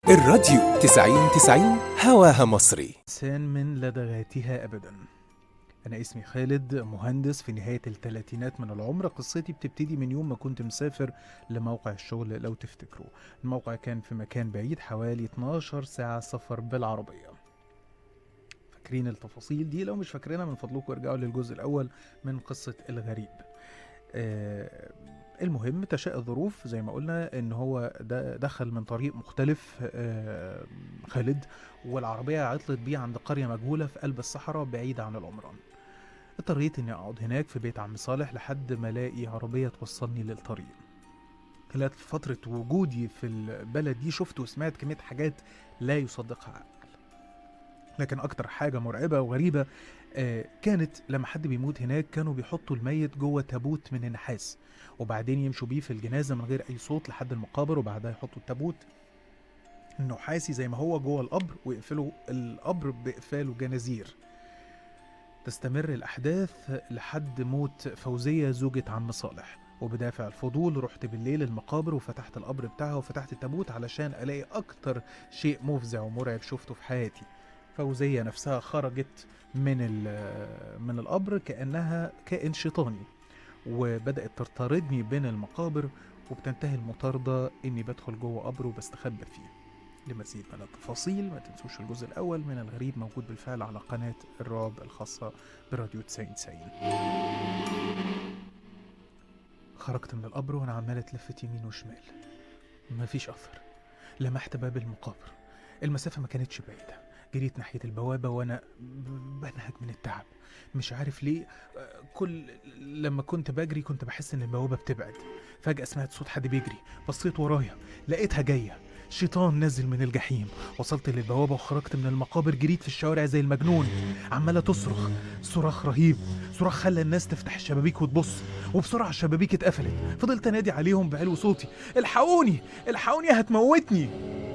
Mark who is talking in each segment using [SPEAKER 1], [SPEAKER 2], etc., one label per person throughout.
[SPEAKER 1] الراديو 90 90 هواها مصري
[SPEAKER 2] إنسان من لدغاتها أبدا أنا اسمي خالد مهندس في نهاية الثلاثينات من العمر قصتي بتبتدي من يوم ما كنت مسافر لموقع الشغل لو تفتكروا الموقع كان في مكان بعيد حوالي 12 ساعة سفر بالعربية فاكرين التفاصيل دي لو مش فاكرينها من فضلكم ارجعوا للجزء الأول من قصة الغريب آه المهم تشاء الظروف زي ما قلنا ان هو ده دخل من طريق مختلف آه خالد والعربية عطلت بيه عند قرية مجهولة في قلب الصحراء بعيدة عن العمران اضطريت اني اقعد هناك في بيت عم صالح لحد ما الاقي عربية توصلني للطريق خلال فترة وجودي في البلد دي شفت وسمعت كمية حاجات لا يصدقها عقل لكن اكتر حاجة مرعبة وغريبة آه، كانت لما حد بيموت هناك كانوا بيحطوا الميت جوه تابوت من النحاس وبعدين يمشوا بيه في الجنازة من غير أي صوت لحد المقابر وبعدها يحطوا التابوت النحاسي زي ما هو جوه القبر ويقفلوا القبر بإقفاله جنازير تستمر الأحداث لحد موت فوزية زوجة عم صالح وبدافع الفضول رحت بالليل المقابر وفتحت القبر بتاعها وفتحت التابوت علشان ألاقي أكتر شيء مفزع ومرعب شفته في حياتي فوزية نفسها خرجت من ال- من القبر كأنها كائن شيطاني وبدأت تطاردني بين المقابر وبتنتهي المطاردة إني بدخل جوه قبر وبستخبى فيه لمزيد من التفاصيل ما تنسوش الجزء الأول من الغريب موجود بالفعل على قناة الرعب الخاصة براديو 90 90 خرجت من القبر وأنا عمال أتلفت يمين وشمال مفيش أثر لمحت باب المقابر المسافة ما كانتش بعيدة جريت ناحية البوابة وأنا ب- بنهج من التعب مش عارف ليه آه، كل لما كنت بجري كنت بحس إن البوابة بتبعد فجأة سمعت صوت حد بيجري بصيت ورايا لقيتها جاية شيطان نازل من الجحيم وصلت للبوابة وخرجت من المقابر جريت في الشوارع زي المجنون عمالة تصرخ صراخ رهيب صراخ خلى الناس تفتح الشبابيك وتبص وبسرعة الشبابيك اتقفلت فضلت انادي عليهم بعلو صوتي الحقوني الحقوني هتموتني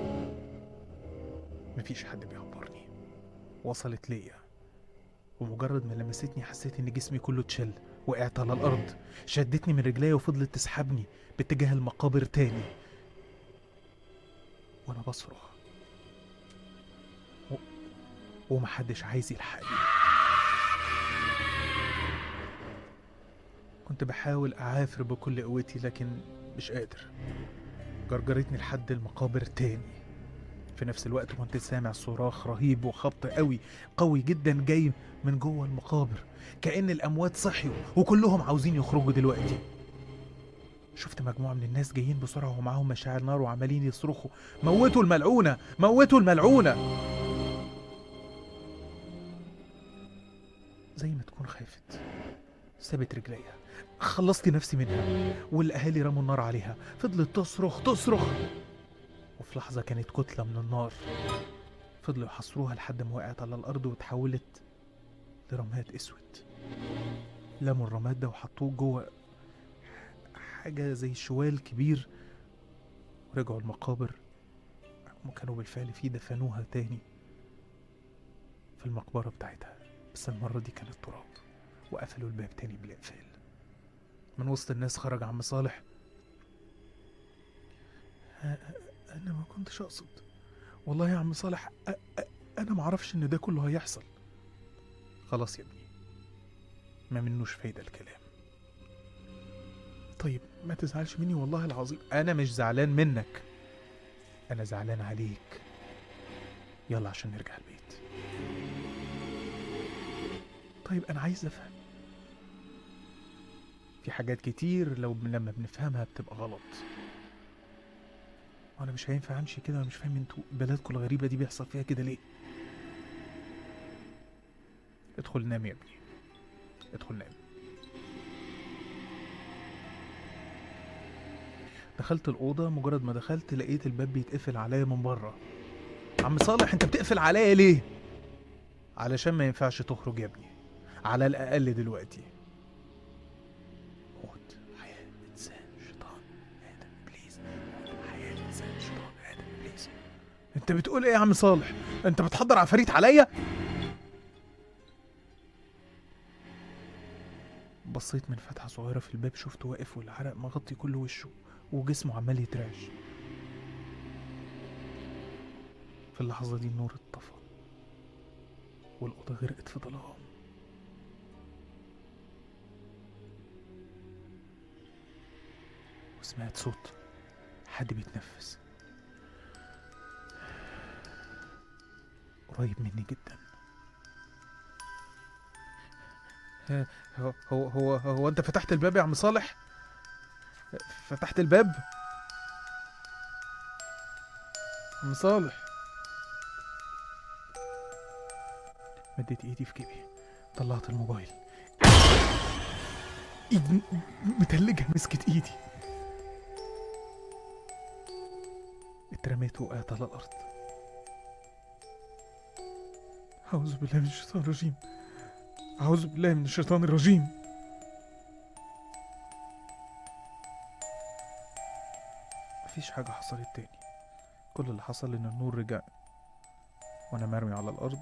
[SPEAKER 2] مفيش حد بيعبرني وصلت ليا ومجرد ما لمستني حسيت ان جسمي كله اتشل وقعت على الارض شدتني من رجليا وفضلت تسحبني باتجاه المقابر تاني وانا بصرخ و... ومحدش عايز يلحقني كنت بحاول اعافر بكل قوتي لكن مش قادر جرجرتني لحد المقابر تاني في نفس الوقت كنت سامع صراخ رهيب وخبط قوي قوي جدا جاي من جوه المقابر كأن الأموات صحيوا وكلهم عاوزين يخرجوا دلوقتي شفت مجموعة من الناس جايين بسرعة ومعاهم مشاعر نار وعمالين يصرخوا موتوا الملعونة موتوا الملعونة زي ما تكون خافت سابت رجليها خلصت نفسي منها والأهالي رموا النار عليها فضلت تصرخ تصرخ وفي لحظة كانت كتلة من النار فضلوا يحصروها لحد ما وقعت على الأرض وتحولت لرماد أسود لموا الرماد ده وحطوه جوه حاجة زي شوال كبير ورجعوا المقابر وكانوا بالفعل فيه دفنوها تاني في المقبرة بتاعتها بس المرة دي كانت تراب وقفلوا الباب تاني بالإقفال من وسط الناس خرج عم صالح أ- أ- أنا ما كنتش أقصد والله يا عم صالح أ- أ- أنا معرفش إن ده كله هيحصل خلاص يا ابني ما منوش فايدة الكلام طيب ما تزعلش مني والله العظيم أنا مش زعلان منك أنا زعلان عليك يلا عشان نرجع البيت طيب أنا عايز أفهم في حاجات كتير لو لما بنفهمها بتبقى غلط انا مش هينفع امشي كده انا مش فاهم انتوا بلدكم الغريبه دي بيحصل فيها كده ليه ادخل نام يا ابني ادخل نام دخلت الأوضة مجرد ما دخلت لقيت الباب بيتقفل عليا من بره عم صالح انت بتقفل عليا ليه؟ علشان ما ينفعش تخرج يا ابني على الأقل دلوقتي موت حياة إنسان شيطان آدم إبليس موت حياة إنسان شيطان آدم إبليس انت بتقول ايه يا عم صالح؟ انت بتحضر عفاريت عليا؟ بصيت من فتحة صغيرة في الباب شفته واقف والعرق مغطي كل وشه وجسمه عمال يترعش في اللحظة دي النور اتطفى والأوضة غرقت في ظلام وسمعت صوت حد بيتنفس قريب مني جدا ها، هو هو هو, هو انت فتحت الباب يا عم صالح فتحت الباب عم صالح مديت ايدي في جيبي طلعت الموبايل ايد م- متلجة مسكت ايدي اترميت وقعت على الارض أعوذ بالله من الشيطان الرجيم أعوذ بالله من الشيطان الرجيم مفيش حاجة حصلت تاني كل اللي حصل إن النور رجع وأنا مرمي على الأرض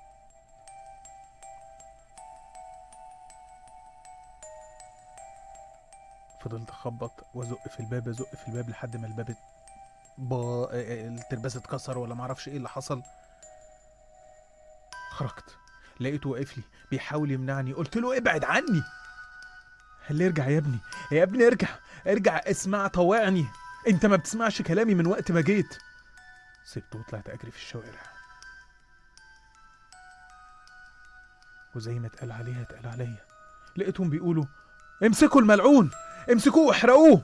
[SPEAKER 2] فضلت أخبط وأزق في الباب أزق في الباب لحد ما الباب ات- با... الترباس اتكسر ولا معرفش ايه اللي حصل خرجت لقيته واقف لي بيحاول يمنعني قلت له ابعد عني قال لي ارجع يا ابني يا ابني ارجع ارجع اسمع طوعني انت ما بتسمعش كلامي من وقت ما جيت سبته وطلعت اجري في الشوارع وزي ما اتقال عليها اتقال عليا لقيتهم بيقولوا امسكوا الملعون امسكوه واحرقوه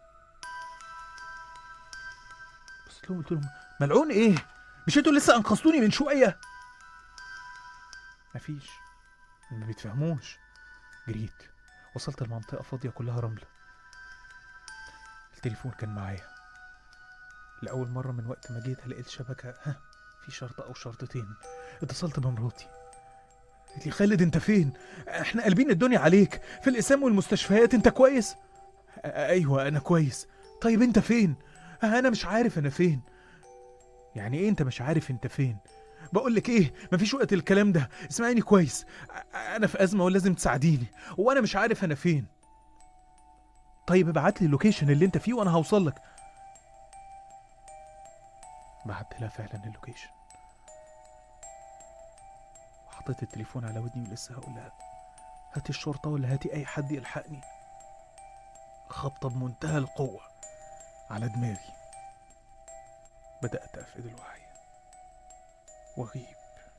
[SPEAKER 2] بس لهم قلت لهم ملعون ايه مش انتوا لسه انقذتوني من شويه مفيش ما بيتفهموش جريت وصلت المنطقة فاضية كلها رملة التليفون كان معايا لأول مرة من وقت ما جيت لقيت شبكة ها في شرطة أو شرطتين اتصلت بمراتي قالت لي خالد انت فين احنا قلبين الدنيا عليك في الاسام والمستشفيات انت كويس "أ- ايوه انا كويس طيب انت فين انا مش عارف انا فين يعني ايه انت مش عارف انت فين بقول لك ايه مفيش وقت الكلام ده اسمعيني كويس أ- انا في ازمه ولازم تساعديني وانا مش عارف انا فين طيب ابعت لي اللوكيشن اللي انت فيه وانا هوصل لك بعت لها فعلا اللوكيشن وحطيت التليفون على ودني ولسه هقول لها هاتي الشرطه ولا هاتي اي حد يلحقني خبطه بمنتهى القوه على دماغي بدات افقد الوعي واغيب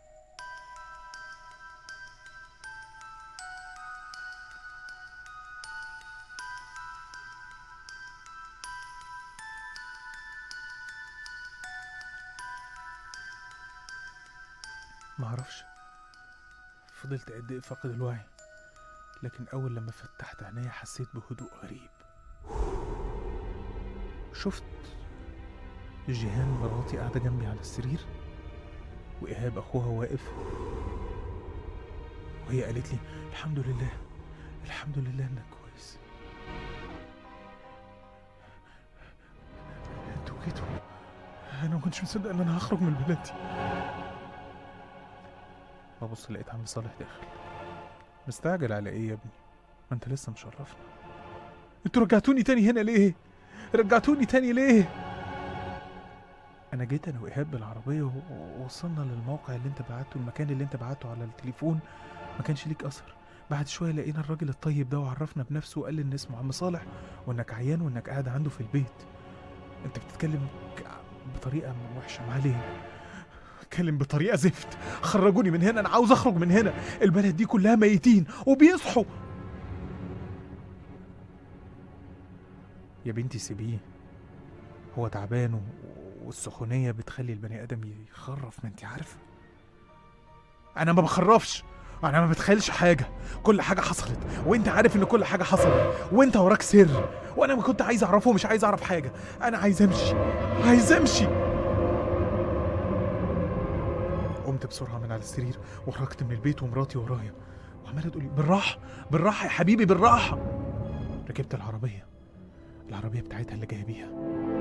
[SPEAKER 2] معرفش فضلت قد ايه فاقد الوعي لكن اول لما فتحت عينيا حسيت بهدوء غريب شفت جيهان مراتي قاعدة جنبي على السرير وإيهاب أخوها واقف وهي قالت لي الحمد لله الحمد لله إنك كويس انتوا جيتوا أنا ما كنتش مصدق إن أنا هخرج من البلاد دي ببص لقيت عم صالح داخل مستعجل على إيه يا ابني؟ ما أنت لسه مشرفنا انتوا رجعتوني تاني هنا ليه؟ رجعتوني تاني ليه؟ انا جيت انا وايهاب بالعربيه و- ووصلنا للموقع اللي انت بعته المكان اللي انت بعته على التليفون ما كانش ليك اثر بعد شويه لقينا الراجل الطيب ده وعرفنا بنفسه وقال لي ان اسمه عم صالح وانك عيان وانك قاعد عنده في البيت انت بتتكلم ك- بطريقه وحشه معاه ليه اتكلم بطريقه زفت خرجوني من هنا انا عاوز اخرج من هنا البلد دي كلها ميتين وبيصحوا يا بنتي سيبيه هو تعبان و- والسخونية بتخلي البني آدم يخرف ما انت عارفة أنا ما بخرفش أنا ما بتخيلش حاجة كل حاجة حصلت وأنت عارف إن كل حاجة حصلت وأنت وراك سر وأنا ما كنت عايز أعرفه ومش عايز أعرف حاجة أنا عايز أمشي عايز أمشي قمت بسرعة من على السرير وخرجت من البيت ومراتي ورايا وعمالة تقولي بالراحة بالراحة يا حبيبي بالراحة ركبت العربية العربية بتاعتها اللي جاية بيها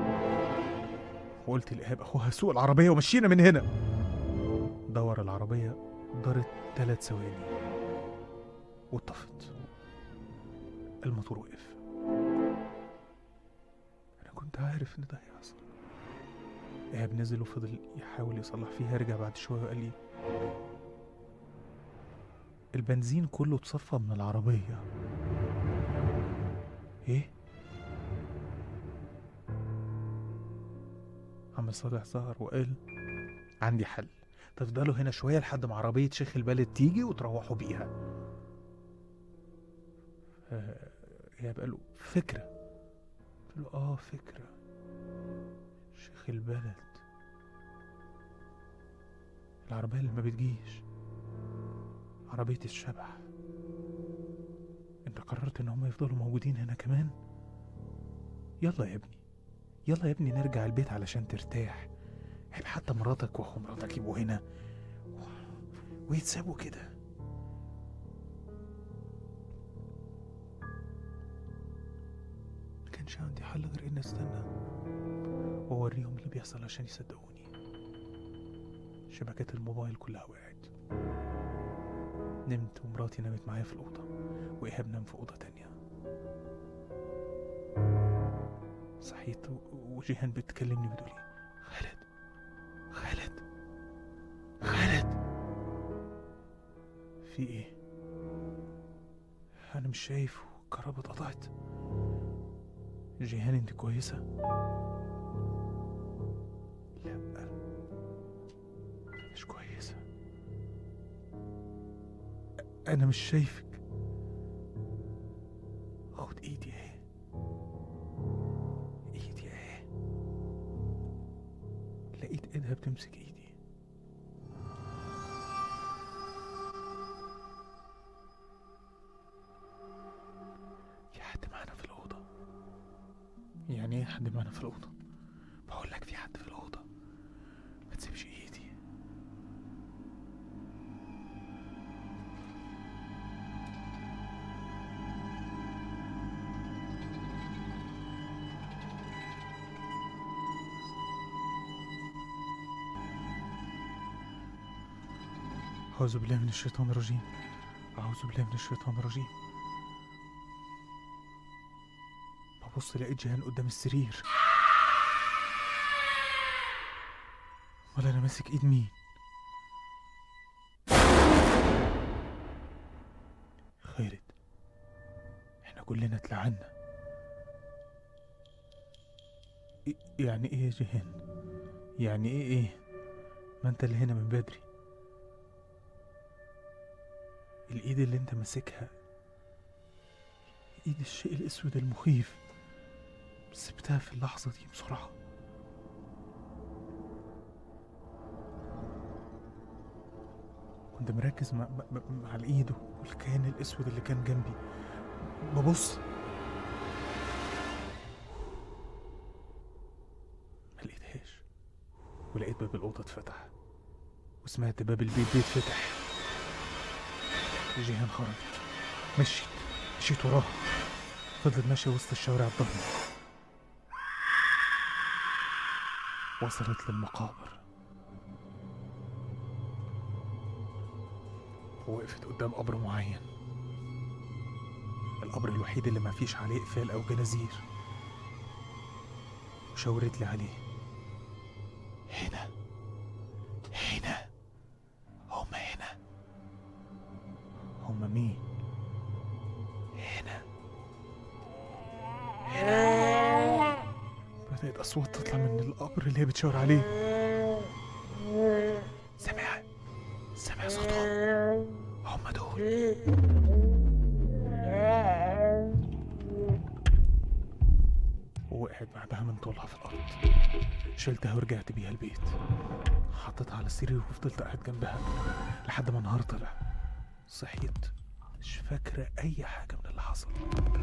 [SPEAKER 2] وقلت لإيهاب أخوها سوق العربية ومشينا من هنا دور العربية دارت ثلاث ثواني واتطفت الموتور وقف أنا كنت عارف إن ده هيحصل إيهاب نزل وفضل يحاول يصلح فيها رجع بعد شوية وقال لي البنزين كله اتصفى من العربية ايه عم صالح ظهر وقال عندي حل تفضلوا هنا شوية لحد ما عربية شيخ البلد تيجي وتروحوا بيها آه، إيهاب قال له فكرة قلت له اه فكرة شيخ البلد العربية اللي ما بتجيش عربية الشبح انت قررت ان هم يفضلوا موجودين هنا كمان يلا يا ابني يلا يا ابني نرجع البيت علشان ترتاح عيب حتى مراتك واخو مراتك يبقوا هنا و- ويتسابوا كده ما كانش عندي حل غير اني استنى واوريهم اللي بيحصل عشان يصدقوني شبكات الموبايل كلها وقعت نمت ومراتي نامت معايا في الأوضة وإيهاب نام في أوضة تانية صحيت و- وجيهان بتكلمني بتقولي خالد خالد خالد في ايه انا مش شايف والكهرباء اتقطعت جيهان انت كويسة لا مش كويسة انا مش شايفك خد ايدي اهي ايدي اهي لقيت ايدها بتمسك ايدي في حد معانا في الأوضة يعني ايه حد معانا في الأوضة بقول لك في حد في الأوضة ما تسيبش ايدي أعوذ بالله من الشيطان الرجيم أعوذ بالله من الشيطان الرجيم ببص لقيت جيهان قدام السرير امال انا ماسك ايد مين خالد احنا كلنا اتلعنا إيه- يعني ايه يا جيهان يعني ايه ايه ما انت اللي هنا من بدري الايد اللي انت ماسكها ايد الشيء الاسود المخيف سبتها في اللحظة دي بسرعة كنت مركز مع, مع, مع الايد والكيان الاسود اللي كان جنبي ببص ما لقيتهاش ولقيت باب الأوضة اتفتح وسمعت باب البيت بيتفتح جيهان خرجت مشيت مشيت وراها فضلت ماشية وسط الشوارع الضلمة وصلت للمقابر ووقفت قدام قبر معين القبر الوحيد اللي ما فيش عليه إقفال أو جنازير وشاورت لي عليه هنا هنا هما هنا هما مين هنا بدأت أصوات تطلع من القبر اللي هي بتشاور عليه سامع سامع صوتهم هم دول ووقعت بعدها من طولها في الأرض شلتها ورجعت بيها البيت حطيتها على السرير وفضلت قاعد جنبها لحد ما النهار طلع صحيت مش فاكرة أي حاجة من اللي حصل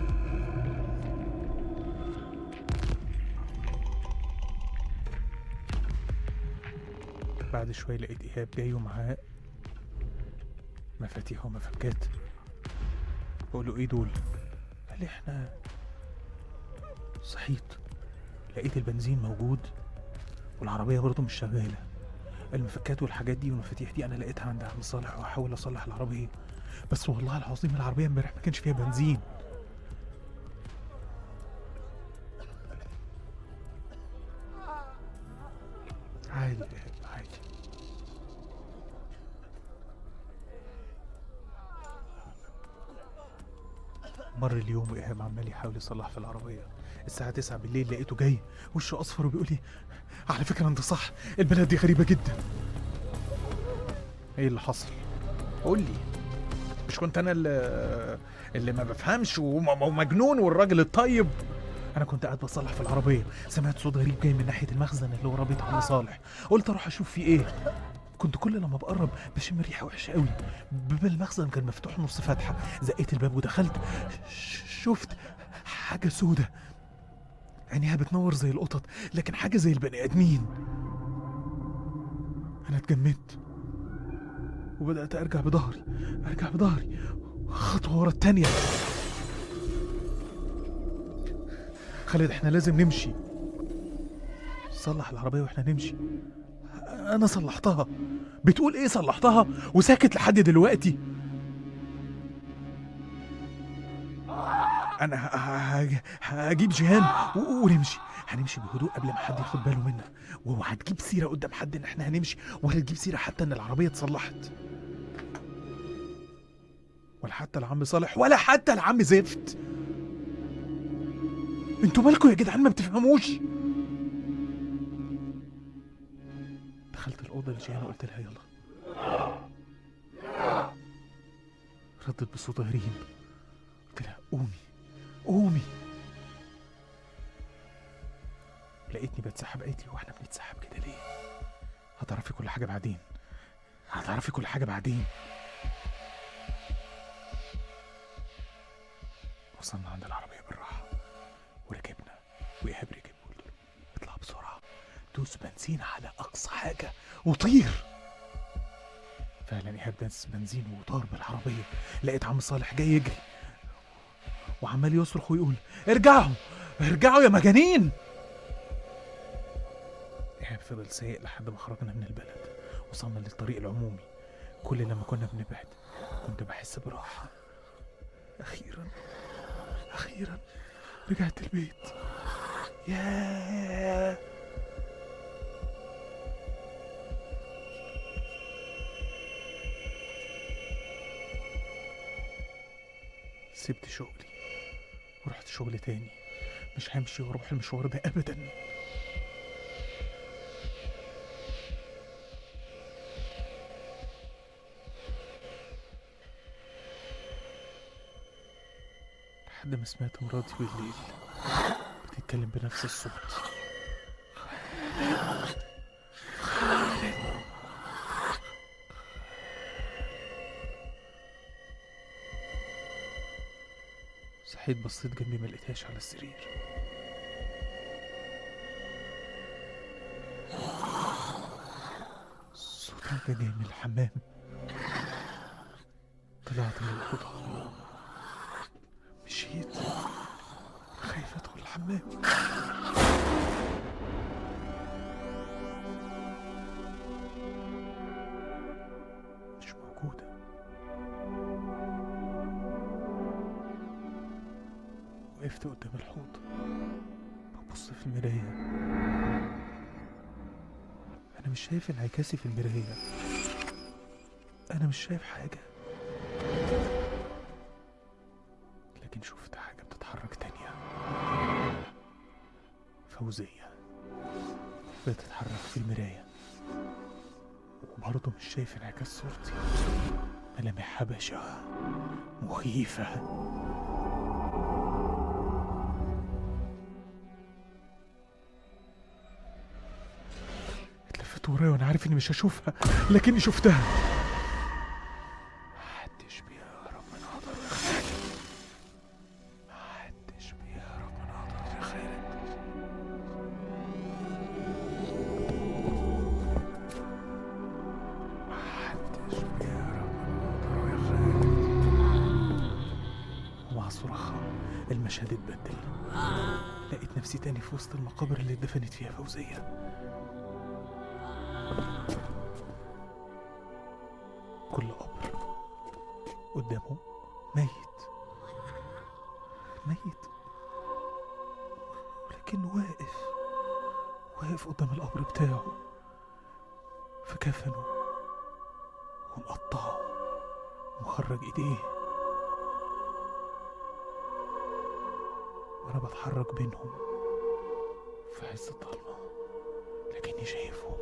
[SPEAKER 2] بعد شوية لقيت إيهاب جاي ومعاه مفاتيح ومفكات بقول له إيه دول؟ قال لي إحنا صحيت لقيت البنزين موجود والعربية برضه مش شغالة المفكات والحاجات دي والمفاتيح دي أنا لقيتها عند عم صالح وأحاول أصلح العربية بس والله العظيم العربية امبارح ما كانش فيها بنزين عادي مر اليوم وإيهاب عمال يحاول يصلح في العربية الساعة 9 بالليل لقيته جاي وشه أصفر وبيقول لي على فكرة أنت صح البلد دي غريبة جدا إيه اللي حصل؟ قول لي مش كنت أنا اللي, اللي ما بفهمش وم- ومجنون والراجل الطيب أنا كنت قاعد بصلح في العربية سمعت صوت غريب جاي من ناحية المخزن اللي ورا بيت عم صالح قلت أروح أشوف فيه إيه كنت كل لما بقرب بشم ريحة وحشة قوي باب المخزن كان مفتوح نص فتحة زقيت الباب ودخلت ش- شفت حاجة سودة عينيها بتنور زي القطط لكن حاجة زي البني آدمين أنا اتجمدت وبدأت أرجع بظهري أرجع بظهري خطوة ورا التانية خالد احنا لازم نمشي صلح العربية واحنا نمشي أنا صلحتها بتقول إيه صلحتها وساكت لحد دلوقتي انا ه- ه- ه- هجيب جيهان و- ونمشي هنمشي بهدوء قبل ما حد ياخد باله منا واوعى تجيب سيره قدام حد ان احنا هنمشي ولا تجيب سيره حتى ان العربيه اتصلحت ولا حتى العم صالح ولا حتى العم زفت انتوا مالكوا يا جدعان ما بتفهموش دخلت الاوضه لجيهان وقلت لها يلا ردت بصوت غريب قلت لها قومي قومي لقيتني بتسحب قالت لي واحنا بنتسحب كده ليه هتعرفي كل حاجه بعدين هتعرفي كل حاجه بعدين وصلنا عند العربيه بالراحه وركبنا وايهاب ركب قلت له اطلع بسرعه دوس بنزين على اقصى حاجه وطير فعلا ايهاب داس بنزين وطار بالعربيه لقيت عم صالح جاي يجري وعمال يصرخ ويقول ارجعوا ارجعوا يا مجانين ايهاب فضل سايق لحد ما خرجنا من البلد وصلنا للطريق العمومي كل لما كنا بنبعد كنت بحس براحة أخيرا أخيرا رجعت البيت ياه سبت شغلي ورحت شغل تاني مش همشي واروح المشوار ده ابدا لحد ما سمعت مراتي بالليل بتتكلم بنفس الصوت صحيت بصيت جنبي ما لقيتهاش على السرير صوتها ده جاي من الحمام طلعت من الأوضة مشيت خايف أدخل الحمام مش موجودة وقفت قدام الحوض ببص في المراية أنا مش شايف انعكاسي في المراية أنا مش شايف حاجة لكن شفت حاجة بتتحرك تانية فوزية بتتحرك في المراية وبرضه مش شايف انعكاس صورتي ملامحها بشعة مخيفة اتلفت ورايا وانا عارف اني مش هشوفها لكني شفتها محدش بيهرب من قدر يا خالد محدش بيهرب من قدر يا خالد محدش بيهرب من قدر يا خالد ومع صراخها المشهد اتبدل لقيت نفسي تاني في وسط المقابر اللي اتدفنت فيها فوزيه كل قبر قدامه ميت ميت ولكنه واقف واقف قدام القبر بتاعه فكفنه ومقطعه ومخرج ايديه وانا بتحرك بينهم في عز الضلمة لكني شايفهم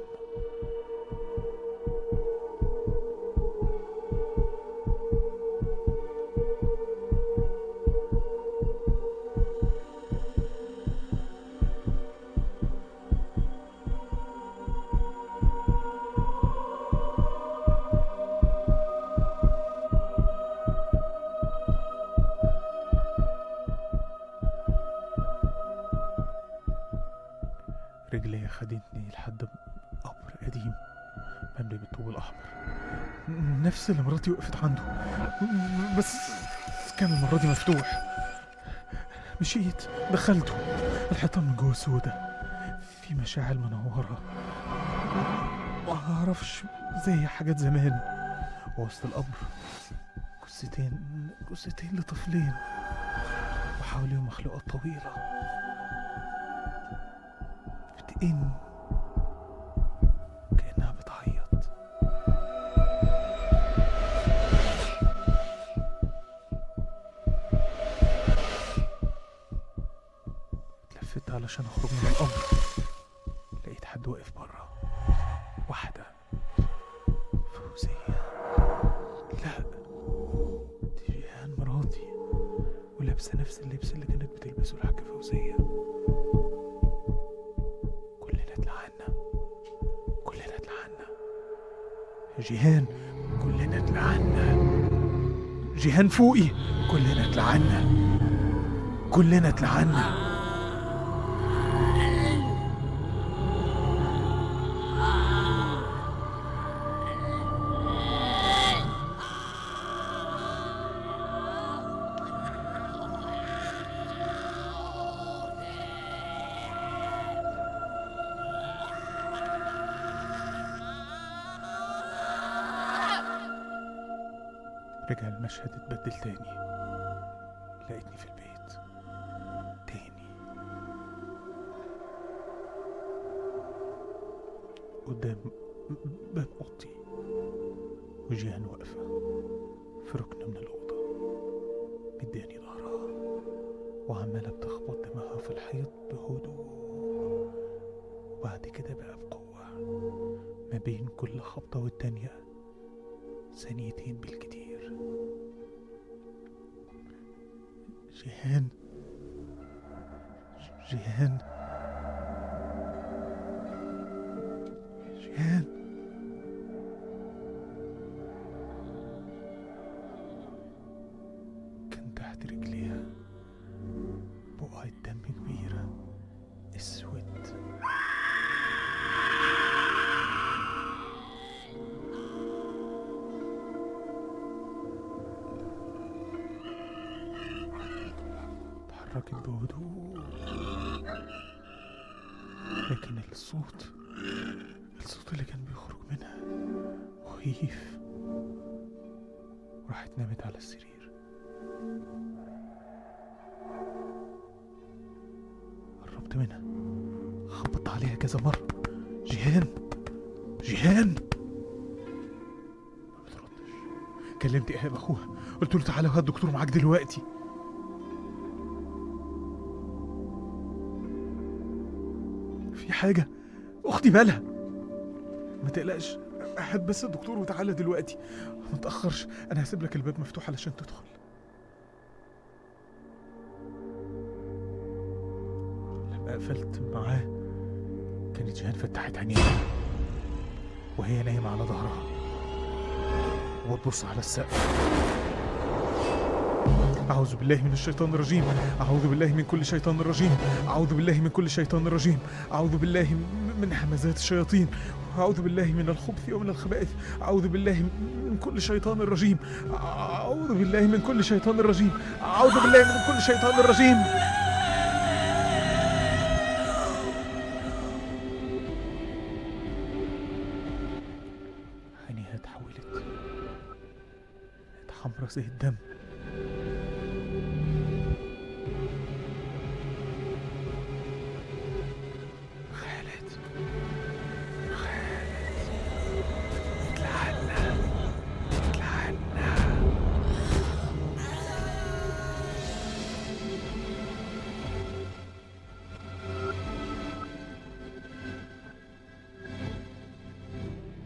[SPEAKER 2] رجلي خدتني لحد قبر قديم مملي بالطوب الأحمر نفس اللي مراتي وقفت عنده بس كان المرة دي مفتوح مشيت دخلته الحيطان من جوه سودة في مشاعل منورة ما أعرفش زي حاجات زمان وسط القبر جثتين جثتين لطفلين وحواليهم مخلوقات طويلة بتئن كأنها بتعيط اتلفت علشان اخرج من القبر لقيت حد واقف بره واحدة فوزية لا دي جيهان مراتي ولابسة نفس اللبس اللي كانت بتلبسه الحاجة فوزية كلنا اتلعنا كلنا اتلعنا يا جيهان كلنا اتلعنا جيهان فوقي كلنا اتلعنا كلنا اتلعنا رجع المشهد اتبدل تاني لقيتني في البيت تاني قدام باب اوضتي وجيهان واقفة في ركن من الأوضة مداني ظهرها وعمالة بتخبط دماغها في الحيط بهدوء وبعد كده بقى بقوة ما بين كل خبطة والتانية ثانيتين بالكتير جيهان جيهان جيهان كان تحت رجليها بقعة دم كبيرة اسود اتحركت بهدوء لكن الصوت الصوت اللي كان بيخرج منها مخيف راحت نامت على السرير قربت منها خبطت عليها كذا مرة جيهان جيهان ما بتردش كلمت ايهاب اخوها قلت له تعالى وهات الدكتور معاك دلوقتي في حاجة أختي مالها ما تقلقش هات بس الدكتور وتعالى دلوقتي ما تأخرش أنا هسيب لك الباب مفتوح علشان تدخل لما قفلت معاه كانت جيهان فتحت عينيها وهي نايمة على ظهرها وتبص على السقف أعوذ بالله من الشيطان الرجيم أعوذ بالله من كل شيطان رجيم أعوذ بالله من كل شيطان رجيم أعوذ بالله م- من همزات الشياطين أعوذ بالله من الخبث ومن الخبائث أعوذ بالله من كل شيطان رجيم أعوذ بالله من كل شيطان رجيم أعوذ بالله من كل شيطان رجيم عينيها اتحولت بقت حمرا زي الدم خالد خالد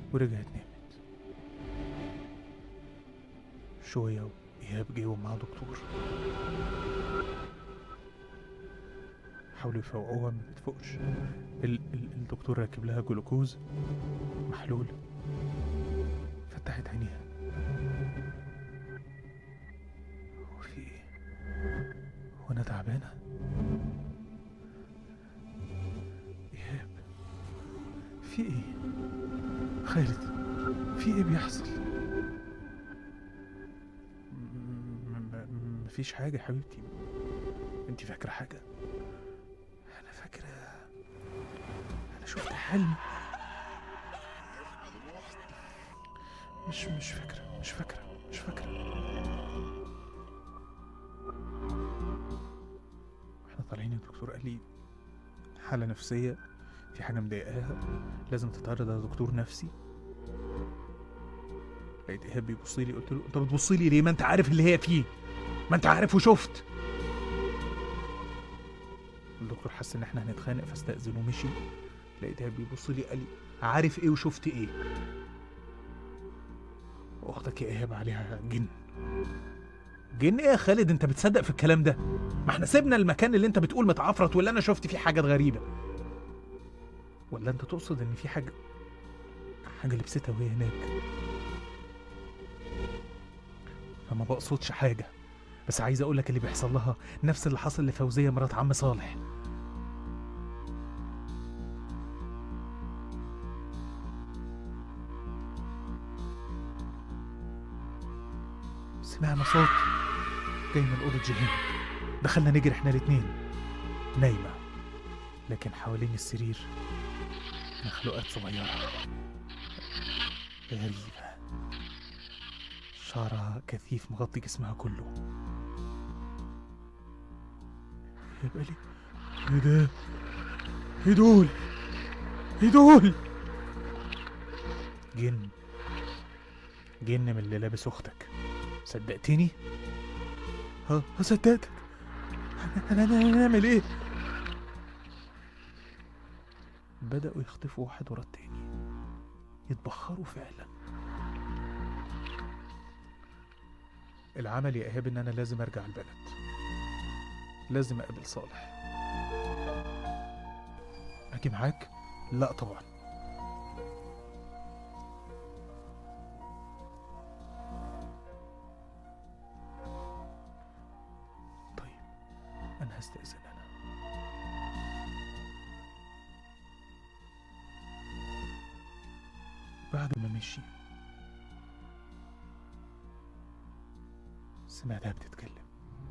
[SPEAKER 2] ورجعت نامت شوية وإيهاب جه ومعاه دكتور حاولوا يفوقوها ما بتفوقش ال- ال- الدكتور راكب لها جلوكوز محلول فتحت عينيها هو في ايه هو انا تعبانه ايهاب في ايه خالد في ايه بيحصل م- م- م- مفيش حاجه يا حبيبتي انت فاكره حاجه انا فاكره انا شفت حلم مش مش فاكره مش فاكره مش فاكره احنا طالعين الدكتور قال لي حاله نفسيه في حاجه مضايقاها لازم تتعرض على دكتور نفسي لقيت ايهاب بيبص لي قلت له انت بتبص لي ليه ما انت عارف اللي هي فيه ما انت عارف وشفت الدكتور حس ان احنا هنتخانق فاستأذن ومشي لقيت ايهاب بيبص لي قال لي عارف ايه وشفت ايه اختك يا ايهاب عليها جن جن ايه يا خالد انت بتصدق في الكلام ده ما احنا سيبنا المكان اللي انت بتقول متعفرت ولا انا شفت فيه حاجات غريبه ولا انت تقصد ان في حاجه حاجه لبستها وهي هناك انا ما بقصدش حاجه بس عايز اقول لك اللي بيحصل لها نفس اللي حصل لفوزيه مرات عم صالح سمعنا صوت جاي من أوضة جيهان دخلنا نجري احنا الاتنين نايمة لكن حوالين السرير مخلوقات صغيرة غريبة شعرها كثيف مغطي جسمها كله يبقى لي ايه ده ايه دول ايه دول جن جن من اللي لابس اختك صدقتني ها ها صدقتك انا انا أنا نعمل ايه بدأوا يخطفوا واحد ورا التاني يتبخروا فعلا العمل يا ايهاب ان انا لازم ارجع البلد لازم اقابل صالح اجي معاك لا طبعا طيب انا هستأذن انا بعد ما مشي سمعتها بتتكلم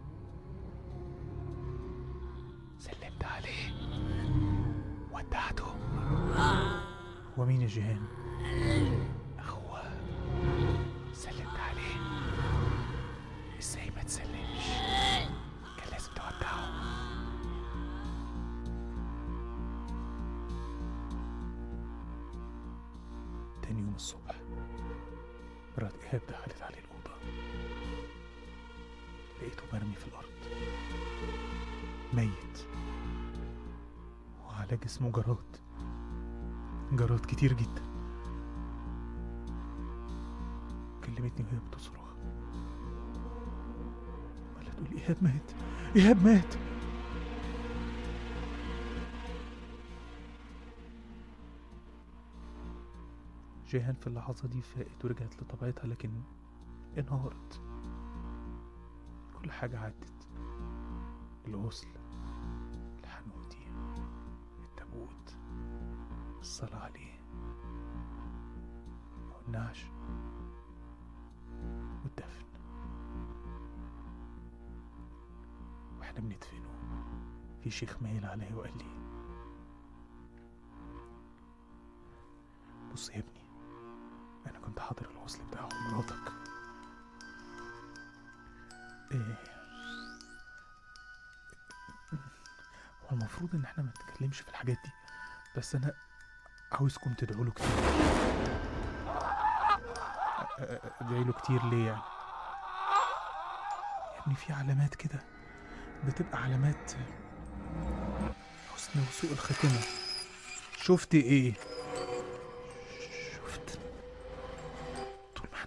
[SPEAKER 2] سلمت عليه ودعته ومين يا جيهان اخوه سلمت عليه ازاي ما تسلمش كان لازم تودعه تاني يوم الصبح مرات إيهاب دخلت عليه الأوضة لقيته مرمي في الأرض ميت وعلى جسمه جراد جراد كتير جدا كلمتني وهي بتصرخ ولا تقول إيهاب مات إيهاب مات جيهان في اللحظة دي فاقت ورجعت لطبيعتها لكن انهارت كل حاجة عدت الغسل الحنوتي التابوت الصلاة عليه والنعش والدفن واحنا بندفنه في شيخ مايل عليا وقال لي بص يا ابني انا كنت حاضر الغسل بتاع مراتك ايه هو المفروض ان احنا ما نتكلمش في الحاجات دي بس انا عاوزكم تدعوا له كتير ادعي له كتير ليه يعني يا ابني في علامات كده بتبقى علامات حسن وسوء الخاتمة شفت ايه شفت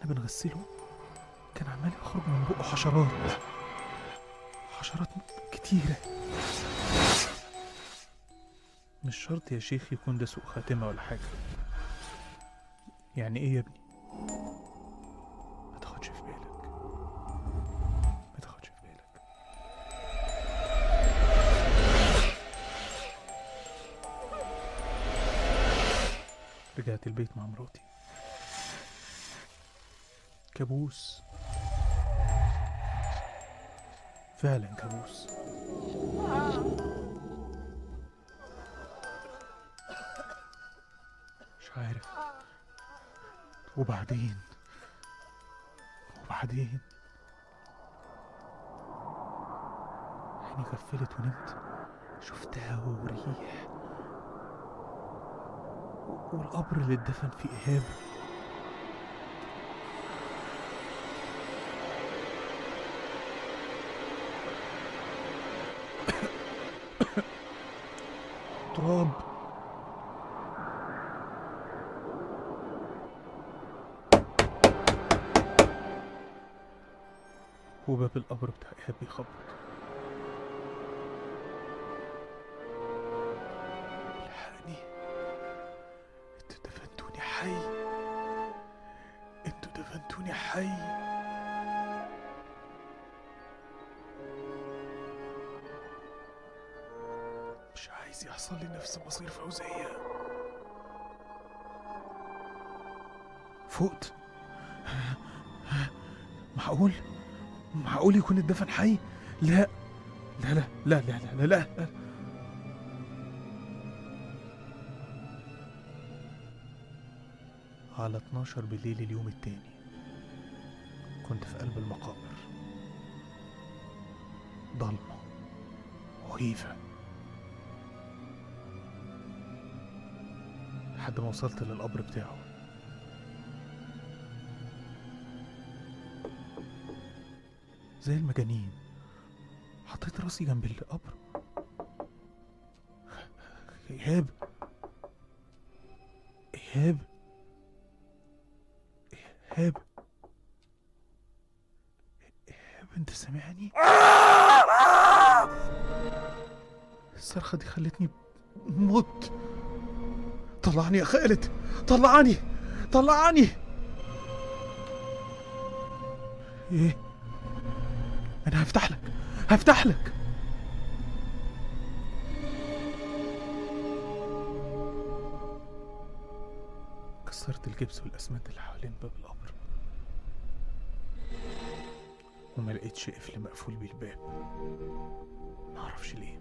[SPEAKER 2] واحنا بنغسله كان عمال يخرج من بقه حشرات حشرات كتيرة مش شرط يا شيخ يكون ده سوء خاتمة ولا حاجة يعني ايه يا ابني ما تاخدش في بالك ما تاخدش في بالك رجعت البيت مع مراتي كابوس فعلا كابوس مش عارف وبعدين وبعدين عيني غفلت ونمت شفتها وهو ريح والقبر اللي اتدفن فيه إيهاب تراب وباب القبر بتاع إيهاب بيخبط الحقني انتوا دفنتوني حي انتوا دفنتوني حي مش عايز يحصل لي نفس مصير فوزية فقت معقول معقول يكون الدفن حي لا لا لا لا لا لا لا, لا. لا. على 12 بالليل اليوم التاني كنت في قلب المقابر ضلمة وهيفة لحد ما وصلت للقبر بتاعه زي المجانين حطيت راسي جنب القبر إيهاب إيهاب إيهاب إيهاب أنت سامعني؟ الصرخة دي خلتني مت طلعني يا خالد طلعني طلعني ايه انا هفتح لك هفتح لك كسرت الجبس والاسمنت اللي حوالين باب القبر وما لقيتش قفل مقفول بيه الباب معرفش ليه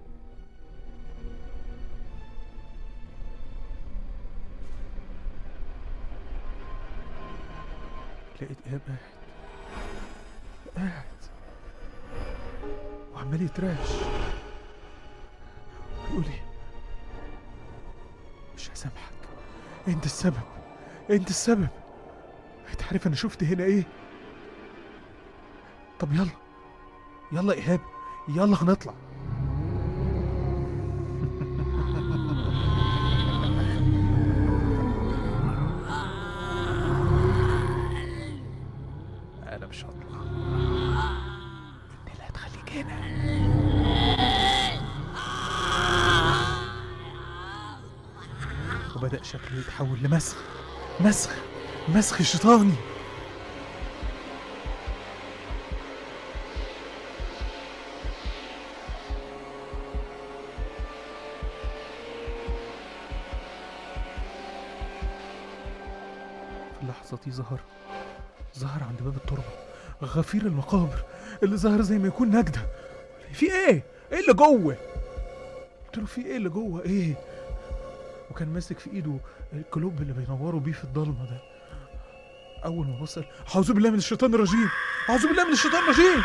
[SPEAKER 2] لقيت ايهاب قاعد قاعد وعمال يتراش بيقول لي مش هسامحك انت السبب انت السبب انت عارف انا شفت هنا ايه طب يلا يلا ايهاب يلا هنطلع انا مش هطلع انت اللي هتخليك هنا وبدأ شكله يتحول لمسخ مسخ مسخ شيطاني في اللحظة دي ظهر ظهر عند باب التربة غفير المقابر اللي ظهر زي ما يكون نجدة في ايه؟ ايه اللي جوه؟ قلت له في ايه اللي جوه ايه؟ وكان ماسك في ايده الكلوب اللي بينوروا بيه في الضلمة ده أول ما وصل أعوذ بالله من الشيطان الرجيم أعوذ بالله من الشيطان الرجيم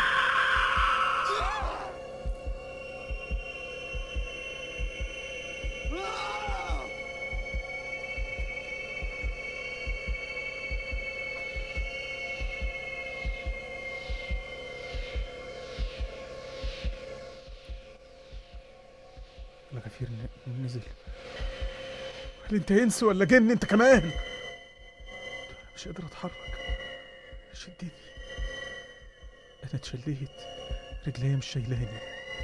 [SPEAKER 2] الغفير ن- نزل قال انت انس ولا جن انت كمان قلت له أنا مش قادر اتحرك شدني انا اتشليت رجليا مش شايلاني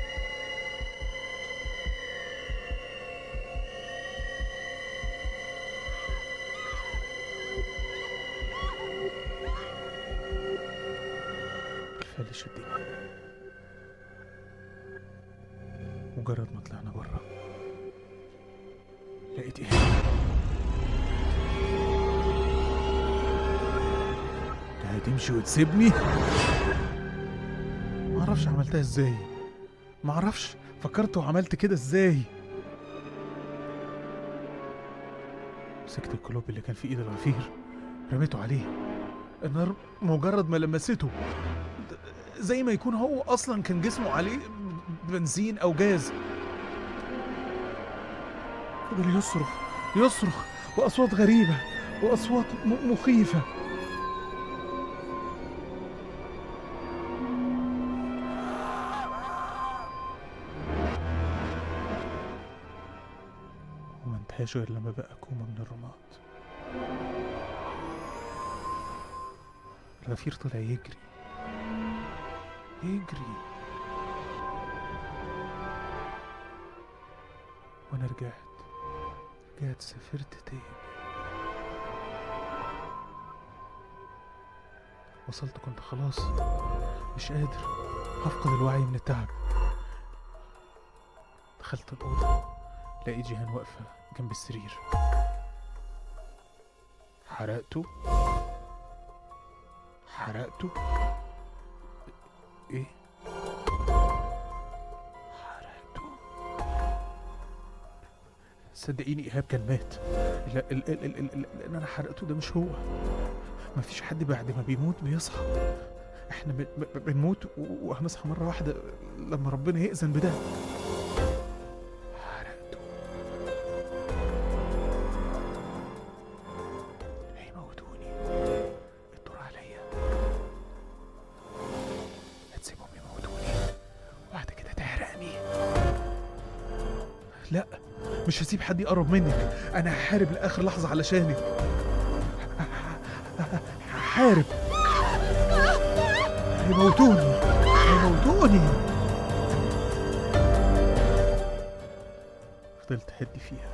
[SPEAKER 2] بالفعل شدني مجرد ما طلعنا بره لقيت ايه انت هتمشي وتسيبني معرفش عملتها ازاي معرفش فكرت وعملت كده ازاي مسكت الكلوب اللي كان في ايد الغفير رميته عليه النار مجرد ما لمسته زي ما يكون هو اصلا كان جسمه عليه بنزين او جاز فضل يصرخ يصرخ واصوات غريبه واصوات م- مخيفه وما انتهاش غير لما بقى كومة من الرماد الغفير طلع يجري يجري وانا رجعت رجعت سافرت تاني وصلت كنت خلاص مش قادر هفقد الوعي من التعب دخلت الأوضة لقيت جيهان واقفة جنب السرير حرقته حرقته ايه حرقته صدقيني ايهاب كان مات لا ال ال ال ال ال اللي انا حرقته ده مش هو مفيش حد بعد ما بيموت بيصحى احنا ب- ب- بنموت و- وهنصحى مره واحده لما ربنا يأذن بده حرقته هيموتوني الدور عليا هتسيبهم يموتوني وبعد كده تحرقني لا مش هسيب حد يقرب منك انا هحارب لاخر لحظه علشانك هحارب هيموتوني هيموتوني فضلت هدي فيها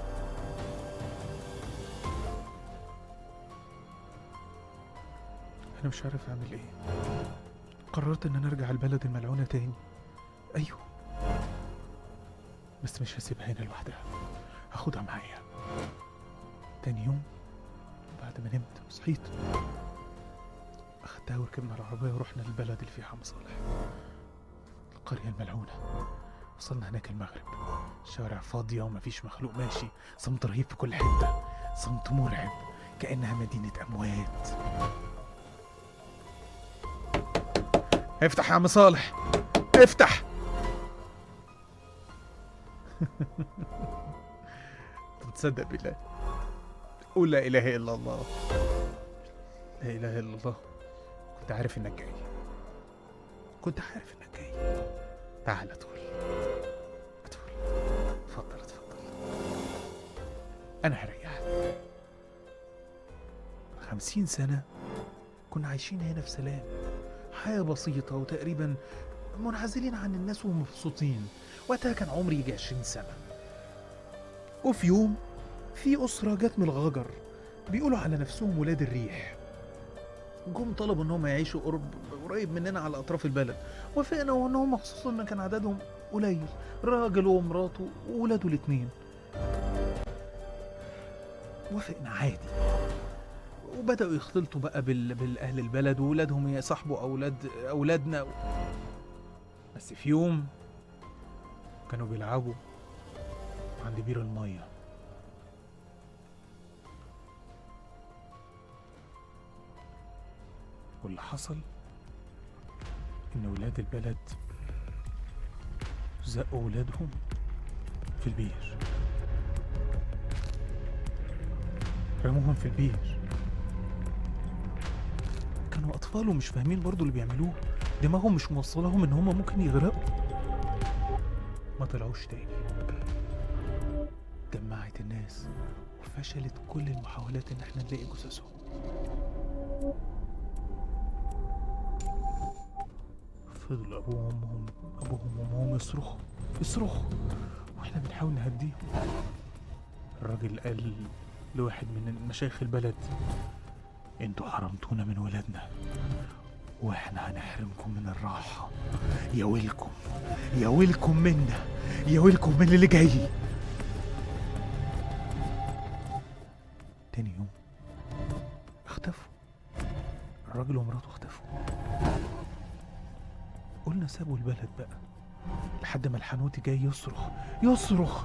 [SPEAKER 2] انا مش عارف اعمل ايه قررت ان انا ارجع البلد الملعونه تاني ايوه بس مش هسيبها هنا لوحدها هاخدها معايا تاني يوم بعد ما نمت وصحيت أخدتها وركبنا العربية ورحنا للبلد اللي فيها عم صالح القرية الملعونة وصلنا هناك المغرب الشوارع فاضية ومفيش مخلوق ماشي صمت رهيب في كل حتة صمت مرعب كأنها مدينة أموات افتح يا عم صالح افتح انت بتصدق بالله قول لا اله الا الله لا اله الا الله كنت عارف انك جاي كنت عارف انك جاي تعال ادخل ادخل اتفضل اتفضل انا هريحك خمسين سنة كنا عايشين هنا في سلام حياة بسيطة وتقريبا منعزلين عن الناس ومبسوطين وقتها كان عمري يجي عشرين سنة وفي يوم في أسرة جت من الغجر بيقولوا على نفسهم ولاد الريح جم طلبوا انهم يعيشوا قرب قريب مننا على اطراف البلد وافقنا وانهم خصوصا ان كان عددهم قليل راجل ومراته وولاده الاتنين وافقنا عادي وبداوا يختلطوا بقى بال... بالاهل البلد وولادهم يصاحبوا اولاد اولادنا بس في يوم كانوا بيلعبوا عند بير الميه واللي حصل ان ولاد البلد زقوا ولادهم في البير رموهم في البير كانوا اطفال ومش فاهمين برضو اللي بيعملوه دماغهم مش موصلهم ان هما ممكن يغرقوا ما طلعوش تاني جمعت الناس وفشلت كل المحاولات ان احنا نلاقي جثثهم فضل ابوهم وامهم ابوهم وامهم يصرخوا يصرخوا واحنا بنحاول نهديهم الراجل قال لواحد من مشايخ البلد انتوا حرمتونا من ولادنا واحنا هنحرمكم من الراحة يا ويلكم يا ويلكم منا يا ويلكم من اللي جاي تاني يوم اختفوا الراجل ومراته اختفوا قلنا سابوا البلد بقى لحد ما الحنوتي جاي يصرخ يصرخ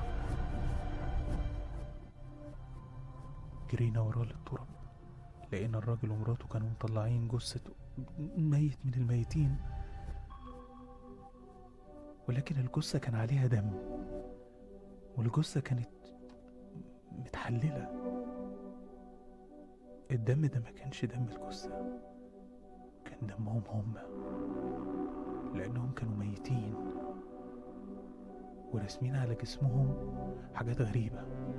[SPEAKER 2] جرينا وراه للتراب لقينا الراجل ومراته كانوا مطلعين جثة ميت من الميتين ولكن الجثة كان عليها دم والجثة كانت متحللة الدم ده ما كانش دم الجثة كان دمهم هم لأنهم كانوا ميتين وراسمين على جسمهم حاجات غريبة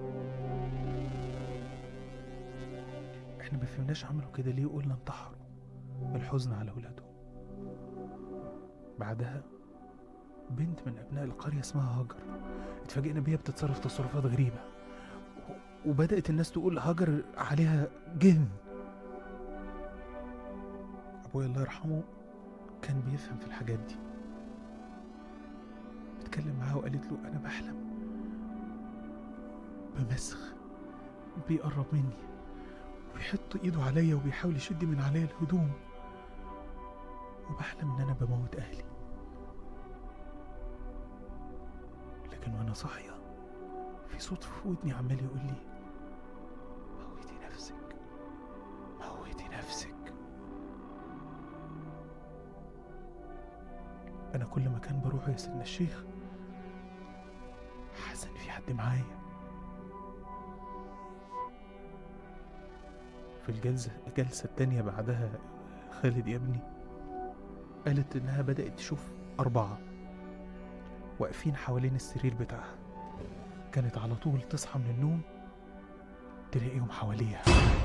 [SPEAKER 2] احنا ما فهمناش عملوا كده ليه وقلنا انتحروا الحزن على ولادهم بعدها بنت من أبناء القرية اسمها هاجر اتفاجئنا بيها بتتصرف تصرفات غريبة و- وبدأت الناس تقول هاجر عليها جن أبويا الله يرحمه كان بيفهم في الحاجات دي بتكلم معاها وقالت له أنا بحلم بمسخ بيقرب مني وبيحط ايده عليا وبيحاول يشد من عليا الهدوم وبحلم ان انا بموت اهلي لكن وانا صاحيه في صوت في ودني عمال يقول لي موتي نفسك موتي نفسك انا كل مكان بروحه يا سيدنا الشيخ حاسس ان في حد معايا في الجلسة الجلسة التانية بعدها خالد يا ابني قالت إنها بدأت تشوف أربعة واقفين حوالين السرير بتاعها كانت على طول تصحى من النوم تلاقيهم حواليها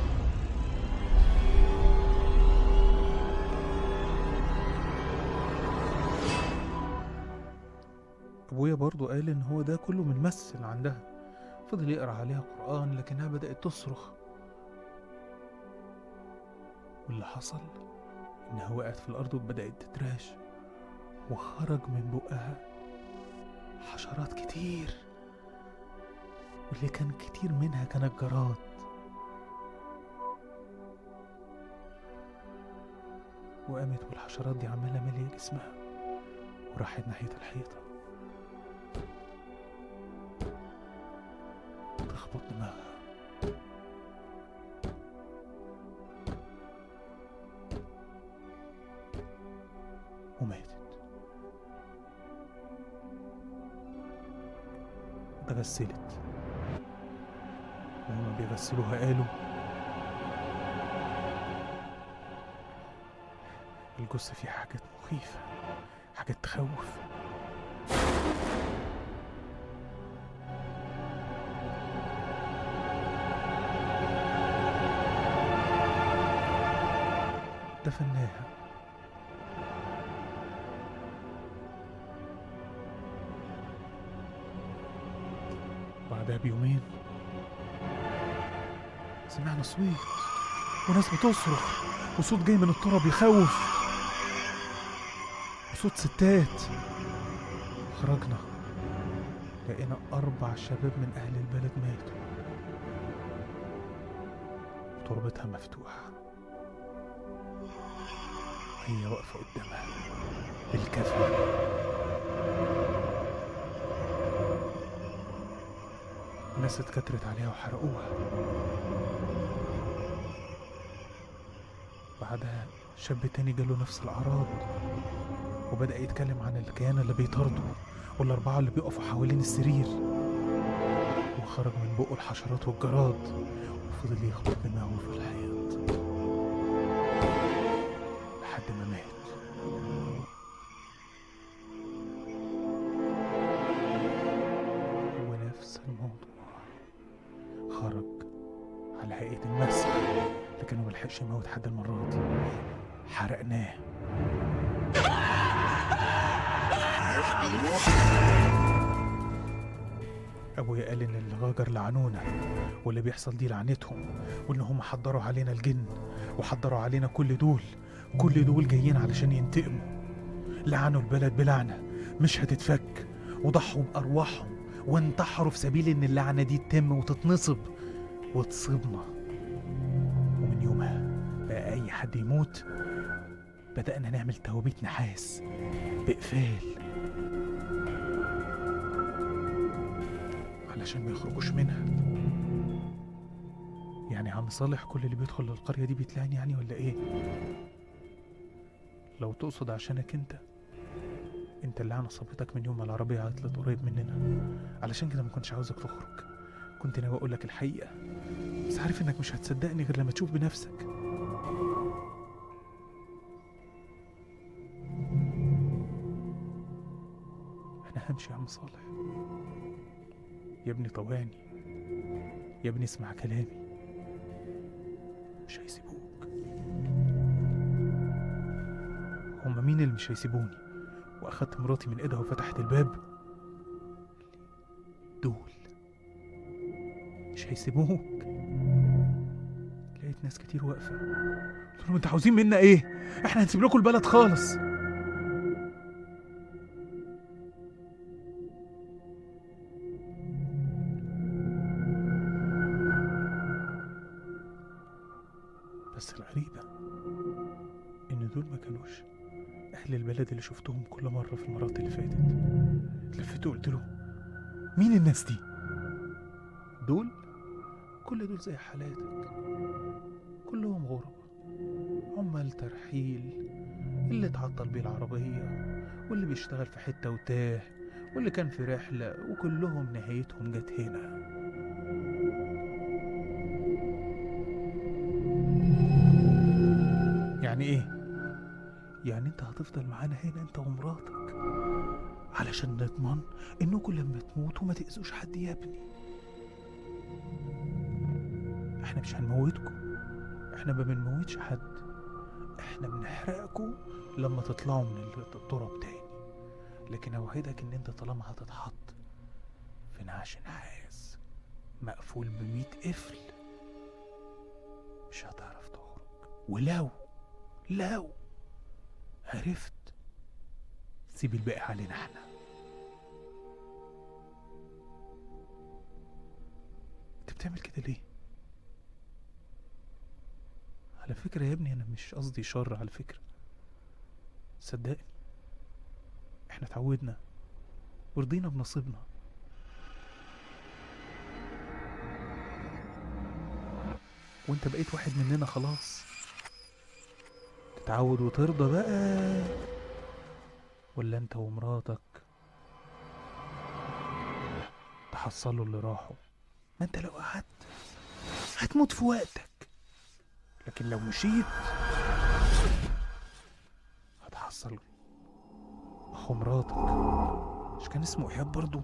[SPEAKER 2] أبويا برضو قال إن هو ده كله من مس اللي عندها فضل يقرأ عليها قرآن لكنها بدأت تصرخ واللي حصل إنها وقعت في الأرض وبدأت تتراش وخرج من بقها حشرات كتير واللي كان كتير منها كانت جراد وقامت والحشرات دي عمالة مالية جسمها وراحت ناحية الحيطة تخبط دماغها وماتت اتغسلت وهما بيغسلوها قالوا الجثة فيها حاجات مخيفة حاجات تخوف دفناها بعدها بيومين سمعنا صويت وناس بتصرخ وصوت جاي من التراب يخوف وصوت ستات خرجنا لقينا أربع شباب من أهل البلد ماتوا تربتها مفتوحة وهي واقفة قدامها بالكفن الناس اتكترت عليها وحرقوها بعدها شاب تاني جاله نفس الأعراض وبدأ يتكلم عن الكيان اللي بيطارده والأربعة اللي بيقفوا حوالين السرير وخرج من بقه الحشرات والجراد وفضل يخبط دماغه في الحيط لحد ما مات ونفس الموضوع خرج على هيئة المسح لكنه ملحقش يموت حد المرة دي حرقناه ابويا قال ان الغاجر لعنونا واللي بيحصل دي لعنتهم وان هم حضروا علينا الجن وحضروا علينا كل دول كل دول جايين علشان ينتقموا لعنوا البلد بلعنه مش هتتفك وضحوا بارواحهم وانتحروا في سبيل ان اللعنه دي تتم وتتنصب وتصيبنا ومن يومها بقى اي حد يموت بدأنا نعمل توابيت نحاس بإقفال علشان ما يخرجوش منها يعني عم صالح كل اللي بيدخل للقرية دي بيتلعن يعني ولا ايه لو تقصد عشانك انت انت اللعنة صابتك من يوم ما العربية عطلت قريب مننا علشان كده ما كنتش عاوزك تخرج كنت ناوي اقول لك الحقيقة بس عارف انك مش هتصدقني غير لما تشوف بنفسك انا همشي يا عم صالح يا ابني طوعني يا ابني اسمع كلامي مش هيسيبوك هما مين اللي مش هيسيبوني واخدت مراتي من ايدها وفتحت الباب دول مش هيسيبوك لقيت ناس كتير واقفه قلت لهم انتوا عاوزين منا ايه احنا هنسيب لكم البلد خالص بس الغريبة إن دول ما كانوش أهل البلد اللي شفتهم كل مرة في المرات اللي فاتت اتلفت وقلت له مين الناس دي؟ دول كل دول زي حالاتك كلهم غربة عمال ترحيل اللي اتعطل بيه العربية واللي بيشتغل في حتة وتاه واللي كان في رحلة وكلهم نهايتهم جت هنا يعني ايه يعني انت هتفضل معانا هنا انت ومراتك علشان نضمن انكم لما تموتوا ما تأذوش حد يا ابني احنا مش هنموتكم احنا ما بنموتش حد احنا بنحرقكم لما تطلعوا من التراب تاني لكن اوعدك ان انت طالما هتتحط في نعش نحاس مقفول بمية قفل مش هتعرف تخرج ولو لو عرفت سيب الباقي علينا احنا انت بتعمل كده ليه على فكرة يا ابني انا مش قصدي شر على فكرة صدقني احنا اتعودنا ورضينا بنصيبنا وانت بقيت واحد مننا خلاص تتعود وترضى بقى ولا انت ومراتك تحصلوا اللي راحوا ما انت لو قعدت هتموت في وقتك لكن لو مشيت هتحصل اخو مراتك مش كان اسمه ايهاب برضو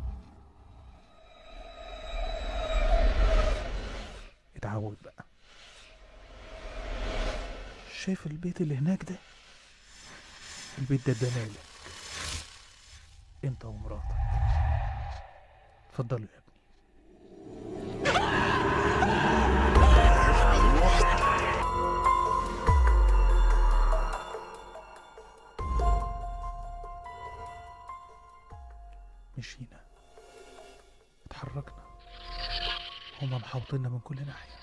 [SPEAKER 2] اتعود بقى شايف البيت اللي هناك ده البيت ده ادانالك انت ومراتك اتفضلوا يا ابني مشينا اتحركنا هما محاوطيننا من كل ناحية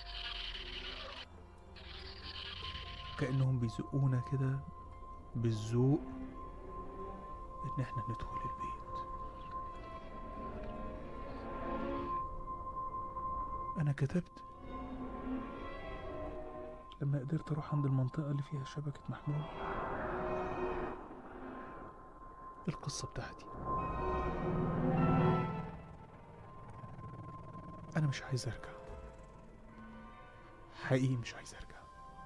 [SPEAKER 2] كأنهم بيزقونا كده بالذوق إن إحنا ندخل البيت أنا كتبت لما قدرت أروح عند المنطقة اللي فيها شبكة محمول القصة بتاعتي أنا مش عايز أرجع حقيقي مش عايز أرجع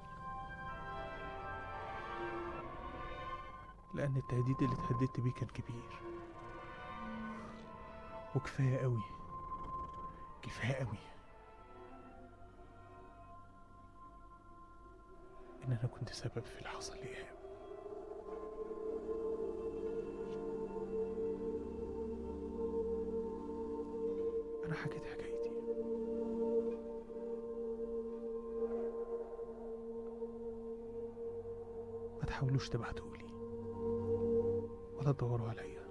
[SPEAKER 2] لأن التهديد اللي اتهددت بيه كان كبير وكفاية قوي كفاية قوي إن أنا كنت سبب في اللي حصل لإيهاب حكيت حكايتي ما تحاولوش تبعتولي ولا تدوروا عليا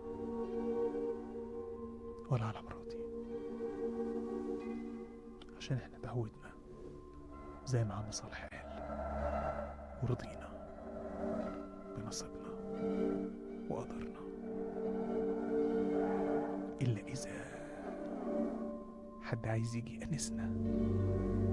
[SPEAKER 2] ولا على مراتي عشان احنا تعودنا زي ما عم صالح قال ورضينا بنصيبنا وقدرنا إلا إذا حد عايز يجي يأنسنا